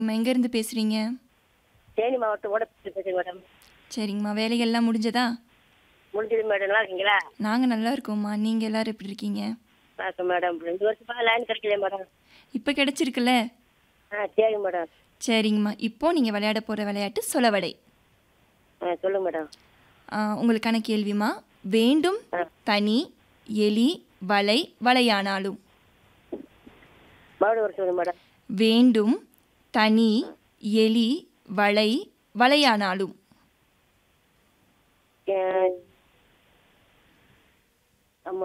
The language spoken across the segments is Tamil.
நம்ம எங்கேருந்து பேசுகிறீங்க தேனி மாவட்டம் ஓடப்பட்டு பேசுங்க மேடம் சரிங்கம்மா வேலைகள்லாம் முடிஞ்சதா முடிஞ்சது மேடம் நல்லா இருக்கீங்களா நாங்கள் நல்லா இருக்கோம்மா நீங்கள் எல்லாரும் எப்படி இருக்கீங்க வணக்கம் மேடம் ரெண்டு வருஷமா லைன் கிடைக்கல மேடம் இப்போ கிடைச்சிருக்குல்ல ஆ சரி மேடம் சரிங்கம்மா இப்போ நீங்கள் விளையாட போகிற விளையாட்டு சொலவடை ஆ சொல்லுங்க மேடம் ஆ, உங்களுக்கான கேள்விமா வேண்டும் தனி எலி வலை வலையானாலும் மறுபடியும் ஒரு சொல்லுங்க மேடம் வேண்டும் தனி எலி வலை வலையானாலும் ஏ, ஆமா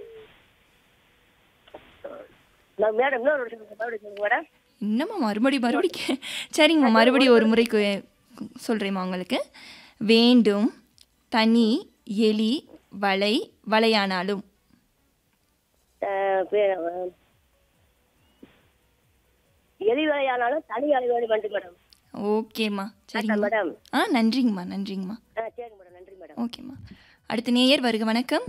நான் மேடம் இன்னொரு ஒரு சொல்லுங்க மறுபடியும் சொல்லுங்க மேடம் என்னம்மா மறுபடி மறுபடி கே- சரிங்கம்மா மறுபடியும் ஒரு முறை சொல்கிறேம்மா உங்களுக்கு வேண்டும் தனி எலி வலை வலையானாலும் ஆ, பேர், ஆ, எலி வேலையானாலும் தனி அலை வேலை வேண்டும் மேடம் ஓகேம்மா சரிங்கம்மா மேடம் ஆ நன்றிங்கம்மா நன்றிங்கம்மா ஆ சரிங்க மேடம் நன்றி மேடம் ஓகேம்மா அடுத்த நேயர் வருக வணக்கம்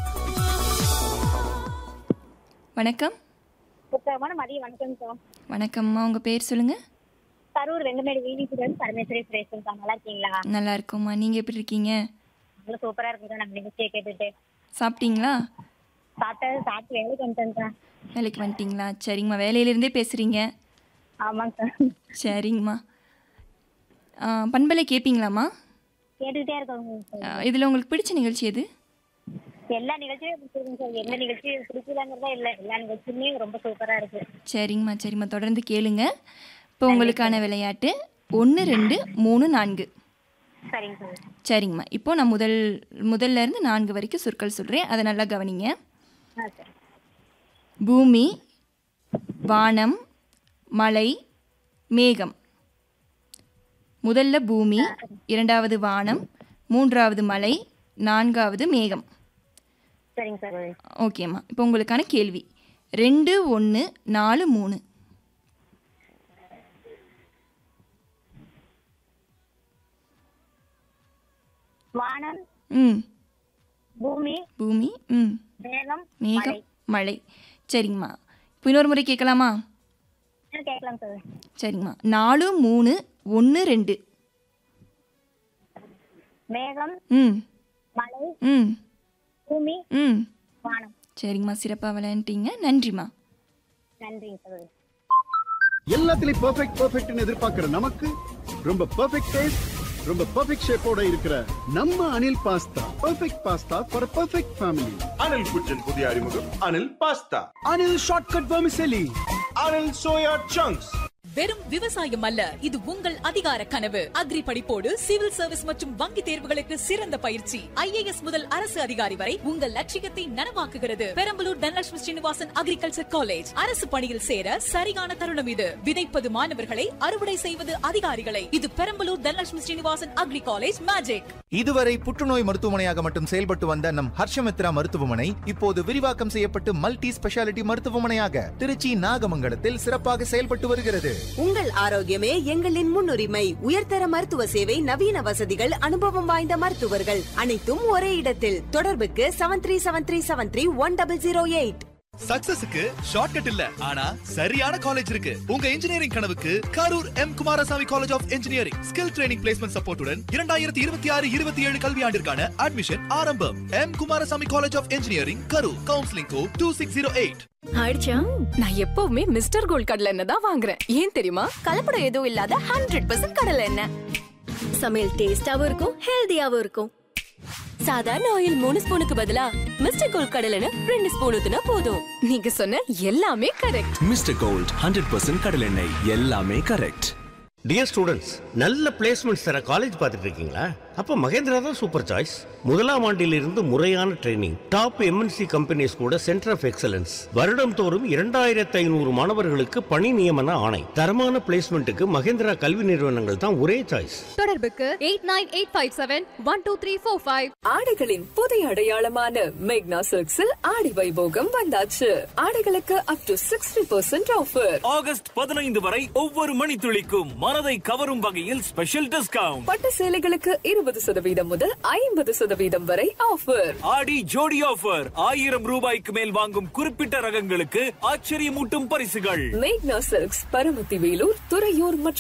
வணக்கம் புத்தகமான மதிய வணக்கம் சார் வணக்கம்மா உங்கள் பேர் சொல்லுங்கள் கரூர் வெங்கமேடு வீதிசுடன் பரமேஸ்வரி சுரேஷன் சார் நல்லா இருக்கீங்களா நல்லா இருக்கோம்மா நீங்கள் எப்படி இருக்கீங்க நல்லா சூப்பரா இருக்கு சார் நம்ம நிகழ்ச்சியை கேட்டுட்டு சாப்பிட்டீங்களா சாப்பிட்டு சாப்பிட்டு வேலைக்கு வந்துட்டேன் சார் வேலைக்கு வந்துட்டீங்களா சரிங்கம்மா வேலையிலேருந்தே பேசுகிறீங்க ஆமாங்க சார் சரிங்கம்மா ஆ, பண்பலை கேட்பீங்களாம்மா கேட்டுக்கிட்டே இருக்கோங்க சார் இதில் உங்களுக்கு பிடிச்ச நிகழ்ச்சி எது எல்லா நிகழ்ச்சியும் பிடிச்சிருக்குங்க சார் எந்த நிகழ்ச்சி பிடிக்கலாங்கிறதா இல்லை எல்லா நிகழ்ச்சியுமே ரொம்ப சூப்பரா இருக்கு சரிங்கம்மா சரிம்மா தொடர்ந்து கேளுங்க இப்போ உங்களுக்கான விளையாட்டு ஒன்று ரெண்டு மூணு நான்கு சரிங்க சார் சரிங்கம்மா இப்போ நான் முதல் முதல்ல இருந்து நான்கு வரைக்கும் சொற்கள் சொல்கிறேன் அதை நல்லா கவனிங்க ஆ சார் பூமி வானம் மலை மேகம் முதல்ல பூமி இரண்டாவது வானம் மூன்றாவது மலை நான்காவது மேகம் சரிங்க சார் ஓகேம்மா இப்போ உங்களுக்கான கேள்வி ரெண்டு ஒன்று நாலு மூணு வானம் ம் பூமி பூமி ம் மேகம் மேகம் மழை சரிங்கம்மா இப்போ இன்னொரு முறை கேட்கலாமா மழை கேட்கலாம் சார் சரிங்கம்மா நாலு மூணு ஒன்று ரெண்டு மேகம் ம் மழை ம் பூமி ம் வானம் சரிங்கம்மா சிறப்பாக விளையாண்டுட்டீங்க நன்றிம்மா நன்றிங்க சார் எல்லாத்துலயும் பெர்ஃபெக்ட் பெர்ஃபெக்ட்னு எதிர்பார்க்கிற நமக்கு ரொம்ப பெர்ஃபெக்ட் டேஸ்ட் ரொம்ப பெர்ஃபெக்ட் ஷேப்போட இருக்கிற நம்ம Anil pasta perfect pasta for perfect family Anil കുറ്റൻ പുതിയ അറിമുഖം Anil pasta Anil shortcut vermicelli Anil soya chunks வெறும் விவசாயம் அல்ல இது உங்கள் அதிகார கனவு அக்ரி படிப்போடு சிவில் சர்வீஸ் மற்றும் வங்கி தேர்வுகளுக்கு சிறந்த பயிற்சி ஐஏஎஸ் முதல் அரசு அதிகாரி வரை உங்கள் லட்சியத்தை நனவாக்குகிறது பெரம்பலூர் தனலட்சுமி ஸ்ரீனிவாசன் அக்ரிகல்ச்சர் காலேஜ் அரசு பணியில் சேர சரியான தருணம் இது விதைப்பது மாணவர்களை அறுவடை செய்வது அதிகாரிகளை இது Perambalur Dhanalakshmi Srinivasan agri college magic இதுவரை புற்றுநோய் மருத்துவமனையாக மட்டும் செயல்பட்டு வந்த நம் ஹர்ஷமித்ரா மருத்துவமனை இப்போது விரிவாக்கம் செய்யப்பட்டு மல்டி ஸ்பெஷாலிட்டி மருத்துவமனையாக திருச்சி நாகமங்கலத்தில் சிறப்பாக செயல்பட்டு வருகிறது உங்கள் ஆரோக்கியமே எங்களின் முன்னுரிமை உயர்தர மருத்துவ சேவை நவீன வசதிகள் அனுபவம் வாய்ந்த மருத்துவர்கள் அனைத்தும் ஒரே இடத்தில் தொடர்புக்கு seven three seven three seven three one double zero eight சக்சஸுக்கு ஷார்ட்கட் இல்ல ஆனா சரியான காலேஜ் இருக்கு உங்க இன்ஜினியரிங் கனவுக்கு Karur M Kumarasamy college of engineering skill training placement சப்போர்ட்டுடன் இரண்டாயிரத்தி இருபத்தி ஆறு இருபத்தி ஏழு கல்வியாண்டிற்கான அட்மிஷன் ஆரம்பம் M Kumarasamy college of engineering Karur counselling code two six zero eight அடிச்சா நான் எப்பவுமே மிஸ்டர் கோல்ட் கடலை எண்ணெய் தான் வாங்குறேன் ஏன் தெரியுமா கலப்படம் எதுவும் இல்லாத ஹண்ட்ரட் பர்சன்ட் கடலை எண்ணெய் சமையல் டேஸ்டாவும் இருக்கும் ஹெல்தியாவும் இருக்கும் சாதாரண ஆயில் மூணு ஸ்பூனுக்கு பதிலா மிஸ்டர் கோல்ட் கடலை எண்ணெய் ரெண்டு ஸ்பூன் ஊத்துனா போதும் நீங்க சொன்ன எல்லாமே correct mister gold hundred percent கடலெண்ணெய் எல்லாமே கரெக்ட் டியர் ஸ்டூடெண்ட்ஸ் நல்ல பிளேஸ்மெண்ட்ஸ் தர காலேஜ் பார்த்துட்டு இருக்கீங்களா அப்போ மகேந்திரா தான் சூப்பர் சாய்ஸ் முதலாம் ஆண்டிலிருந்து முறையான ட்ரைனிங் டாப் எம்என்சி கம்பெனிஸ் கூட சென்டர் ஆஃப் எக்ஸலன்ஸ் வருடம் தோறும் இரண்டாயிரத்து ஐநூறு மாணவர்களுக்கு பணி நியமன ஆணை தரமான பிளேஸ்மெண்ட்டுக்கு மகேந்திரா கல்வி நிறுவனங்கள் தான் ஒரே சாய்ஸ் தொடர்புக்கு eight nine eight five seven one two three four five ஆடைகளின் புதிய அடையாளமான மேக்னா சில்க்ஸில் ஆடி வைபோகம் வந்தாச்சு ஆடைகளுக்கு up to sixty percent offer August பதினைந்து வரை ஒவ்வொரு மணித்துளிக்கும் மனதை கவரும் வகையில் ஸ்பெஷல் டிஸ்கவுண்ட் பட்டு சேலைகளுக்கு இருபது இருபது சதவீதம் முதல் ஐம்பது சதவீதம் வரை ஆஃபர் ஆடி ஜோடி ஆஃபர் ஆயிரம் ரூபாய்க்கு மேல் வாங்கும் குறிப்பிட்ட ரகங்களுக்கு ஆச்சரியமூட்டும் பரிசுகள் மேக்னா சில்க்ஸ் பரமத்தி வேலூர் துறையூர் மற்றும்